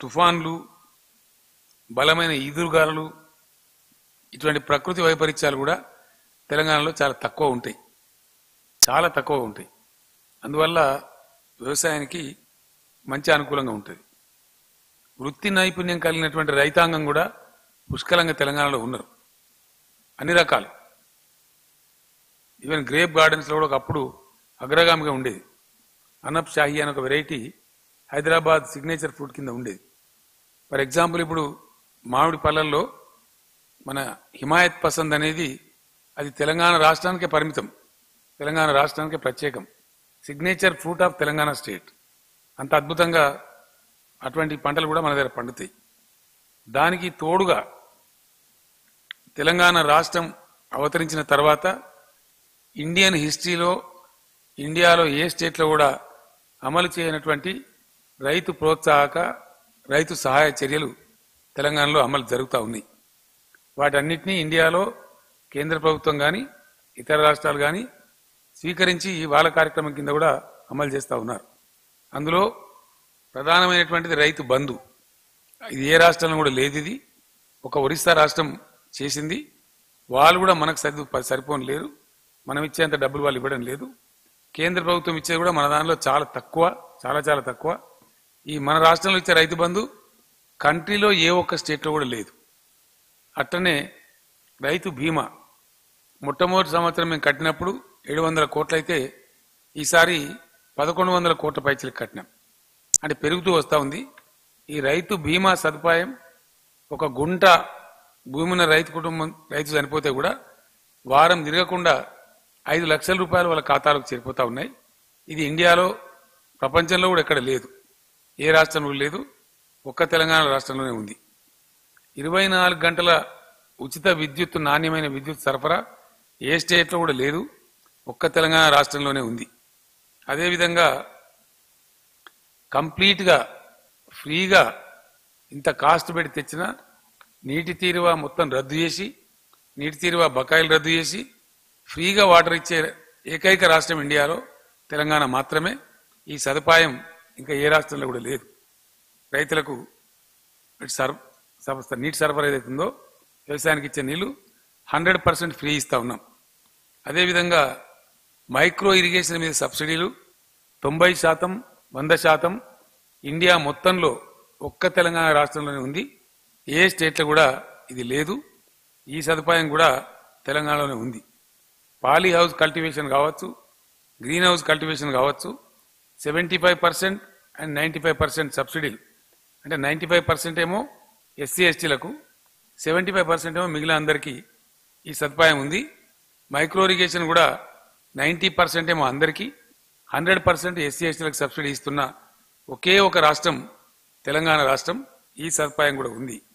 తుఫాన్లు బలమైన ఈదురుగాలులు ఇటువంటి ప్రకృతి వైపరీత్యాలు కూడా తెలంగాణలో చాలా తక్కువ ఉంటాయి చాలా తక్కువ ఉంటాయి అందువల్ల వ్యవసాయానికి మంచి అనుకూలంగా ఉంటుంది వృత్తి నైపుణ్యం కలిగినటువంటి రైతాంగం కూడా పుష్కలంగా తెలంగాణలో ఉన్నారు అన్ని రకాలు ఈవెన్ గ్రేప్ గార్డెన్స్లో కూడా ఒకప్పుడు అగ్రగామిగా ఉండేది అనబ్ షాహీ అనే ఒక వెరైటీ హైదరాబాద్ సిగ్నేచర్ ఫ్రూట్ కింద ఉండేది ఫర్ ఎగ్జాంపుల్ ఇప్పుడు మామిడి పళ్ళల్లో మన హిమాయత్ పసంద్ అనేది అది తెలంగాణ రాష్ట్రానికే పరిమితం తెలంగాణ రాష్ట్రానికే ప్రత్యేకం signature fruit of Telangana state అంత అద్భుతంగా అటువంటి పంటలు కూడా మన దగ్గర పండుతాయి దానికి తోడుగా తెలంగాణ రాష్ట్రం అవతరించిన తర్వాత ఇండియన్ హిస్టరీలో ఇండియాలో ఏ స్టేట్లో కూడా అమలు చేయనటువంటి రైతు ప్రోత్సాహక రైతు సహాయ చర్యలు తెలంగాణలో అమలు జరుగుతూ ఉన్నాయి వాటన్నిటినీ ఇండియాలో కేంద్ర ప్రభుత్వం కానీ ఇతర రాష్ట్రాలు కానీ స్వీకరించి వాళ్ళ కార్యక్రమం కింద కూడా అమలు చేస్తూ ఉన్నారు అందులో ప్రధానమైనటువంటిది రైతు బంధు ఇది ఏ రాష్ట్రంలో కూడా లేదు ఇది ఒక ఒరిస్సా రాష్ట్రం చేసింది వాళ్ళు కూడా మనకు సరి సరిపోని లేరు మనం ఇచ్చేంత డబ్బులు వాళ్ళు ఇవ్వడం లేదు కేంద్ర ప్రభుత్వం ఇచ్చేది కూడా మన దానిలో చాలా తక్కువ చాలా చాలా తక్కువ ఈ మన రాష్ట్రంలో ఇచ్చే రైతు బంధు కంట్రీలో ఏ ఒక్క స్టేట్లో కూడా లేదు అట్లనే రైతు బీమా మొట్టమొదటి సంవత్సరం మేము కట్టినప్పుడు ఏడు వందల కోట్లయితే ఈసారి పదకొండు వందల కోట్ల పైచలకు కట్టినాం అంటే పెరుగుతూ వస్తూ ఉంది ఈ రైతు బీమా సదుపాయం ఒక గుంట భూమి ఉన్న రైతు కుటుంబం రైతు చనిపోతే కూడా వారం తిరగకుండా ఐదు లక్షల రూపాయలు వాళ్ళ ఖాతాలకు చేరిపోతా ఉన్నాయి ఇది ఇండియాలో ప్రపంచంలో కూడా ఎక్కడ లేదు ఏ రాష్ట్రంలో లేదు ఒక్క తెలంగాణ రాష్ట్రంలోనే ఉంది ఇరవై నాలుగు గంటల ఉచిత విద్యుత్ నాణ్యమైన విద్యుత్ సరఫరా ఏ స్టేట్లో కూడా లేదు ఒక్క తెలంగాణ రాష్ట్రంలోనే ఉంది అదేవిధంగా కంప్లీట్గా ఫ్రీగా ఇంత కాస్ట్ పెట్టి తెచ్చిన నీటి తీరువా మొత్తం రద్దు చేసి నీటి తీరువా బకాయిలు రద్దు చేసి ఫ్రీగా వాటర్ ఇచ్చే ఏకైక రాష్ట్రం ఇండియాలో తెలంగాణ మాత్రమే ఈ సదుపాయం ఇంకా ఏ రాష్ట్రంలో కూడా లేదు రైతులకు సర్ సంస్థ నీటి సరఫరా ఏదైతుందో వ్యవసాయానికి ఇచ్చే నీళ్లు హండ్రెడ్ పర్సెంట్ ఫ్రీ ఇస్తా ఉన్నాం అదేవిధంగా మైక్రో ఇరిగేషన్ మీద సబ్సిడీలు తొంభై శాతం వంద శాతం ఇండియా మొత్తంలో ఒక్క తెలంగాణ రాష్ట్రంలోనే ఉంది ఏ స్టేట్లో కూడా ఇది లేదు ఈ సదుపాయం కూడా తెలంగాణలోనే ఉంది పాలీ హౌస్ కల్టివేషన్ కావచ్చు గ్రీన్ హౌస్ కల్టివేషన్ కావచ్చు seventy five percent and ninety five percent సబ్సిడీలు అంటే నైంటీ ఫైవ్ పర్సెంట్ ఏమో ఎస్సీ ఎస్టీలకు సెవెంటీ ఫైవ్ పర్సెంట్ ఏమో మిగిలిన అందరికీ ఈ సదుపాయం ఉంది మైక్రో ఇరిగేషన్ కూడా నైంటీ పర్సెంట్ ఏమో అందరికీ హండ్రెడ్ పర్సెంట్ ఎస్సీ ఎస్టీలకు సబ్సిడీ ఇస్తున్న ఒకే ఒక రాష్ట్రం తెలంగాణ రాష్ట్రం ఈ సదుపాయం కూడా ఉంది